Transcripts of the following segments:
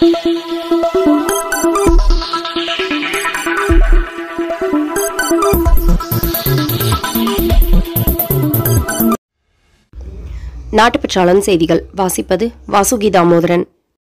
நாட்டுப்பற்றாளன் செய்திகள் வாசிப்பது வாசுகி தாமோதரன்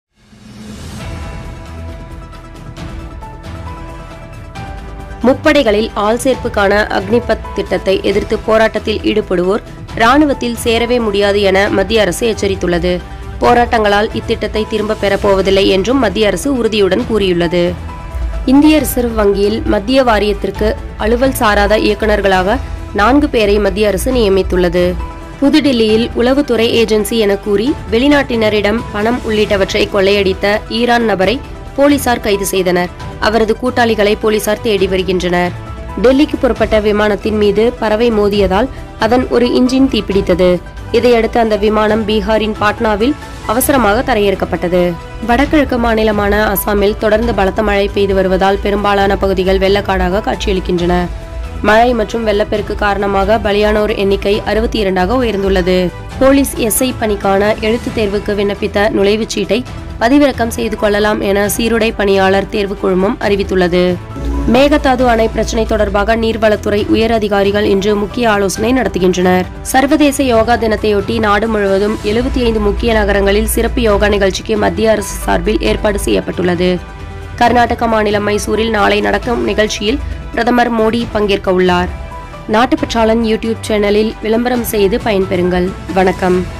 முப்படைகளில் ஆள் சேர்ப்புக்கான அக்னிபத் திட்டத்தை எதிர்த்து போராட்டத்தில் ஈடுபடுவோர் ராணுவத்தில் சேரவே முடியாது என மத்திய அரசு எச்சரித்துள்ளது போராட்டங்களால் இத்திட்டத்தை திரும்பப் பெறப் போவதில்லை என்றும் மத்திய அரசு உறுதியுடன் கூறியுள்ளது இந்திய ரிசர்வ் வங்கியில் மத்திய வாரியத்திற்கு அலுவல் சாராத இயக்குநர்களாக நான்கு பேரை மத்திய அரசு நியமித்துள்ளது புதுடில்லியில் உளவுத்துறை ஏஜென்சி என கூறி வெளிநாட்டினரிடம் பணம் உள்ளிட்டவற்றை கொள்ளையடித்த ஈரான் நபரை போலீசார் கைது செய்தனர் அவரது கூட்டாளிகளை போலீசார் தேடி வருகின்றனர் டெல்லிக்கு புறப்பட்ட விமானத்தின் மீது பறவை மோதியதால் அதன் ஒரு இன்ஜின் தீப்பிடித்தது இதையடுத்து அந்த விமானம் பீகாரின் பாட்னாவில் அவசரமாக தரையிறக்கப்பட்டது வடகிழக்கு மாநிலமான அசாமில் தொடர்ந்து பலத்த மழை பெய்து வருவதால் பெரும்பாலான பகுதிகள் வெள்ளக்காடாக காட்சியளிக்கின்றன மழை மற்றும் வெள்ளப்பெருக்கு காரணமாக பலியானோர் எண்ணிக்கை அறுபத்தி இரண்டாக உயர்ந்துள்ளது போலீஸ் எஸ்ஐ பணிக்கான எழுத்துத் தேர்வுக்கு விண்ணப்பித்த நுழைவுச் சீட்டை பதிவிறக்கம் செய்து கொள்ளலாம் என சீருடை பணியாளர் தேர்வுக் குழுமம் அறிவித்துள்ளது மேகதாது அணை பிரச்சினை தொடர்பாக நீர்வளத்துறை உயர் அதிகாரிகள் இன்று முக்கிய ஆலோசனை நடத்துகின்றனர் சர்வதேச யோகா தினத்தையொட்டி நாடு முழுவதும் எழுபத்தி ஐந்து முக்கிய நகரங்களில் சிறப்பு யோகா நிகழ்ச்சிக்கு மத்திய அரசு சார்பில் ஏற்பாடு செய்யப்பட்டுள்ளது கர்நாடக மாநிலம் மைசூரில் நாளை நடக்கும் நிகழ்ச்சியில் பிரதமர் மோடி பங்கேற்க உள்ளார் நாட்டுப்பற்றாளன் யூடியூப் சேனலில் விளம்பரம் செய்து பயன்பெறுங்கள் வணக்கம்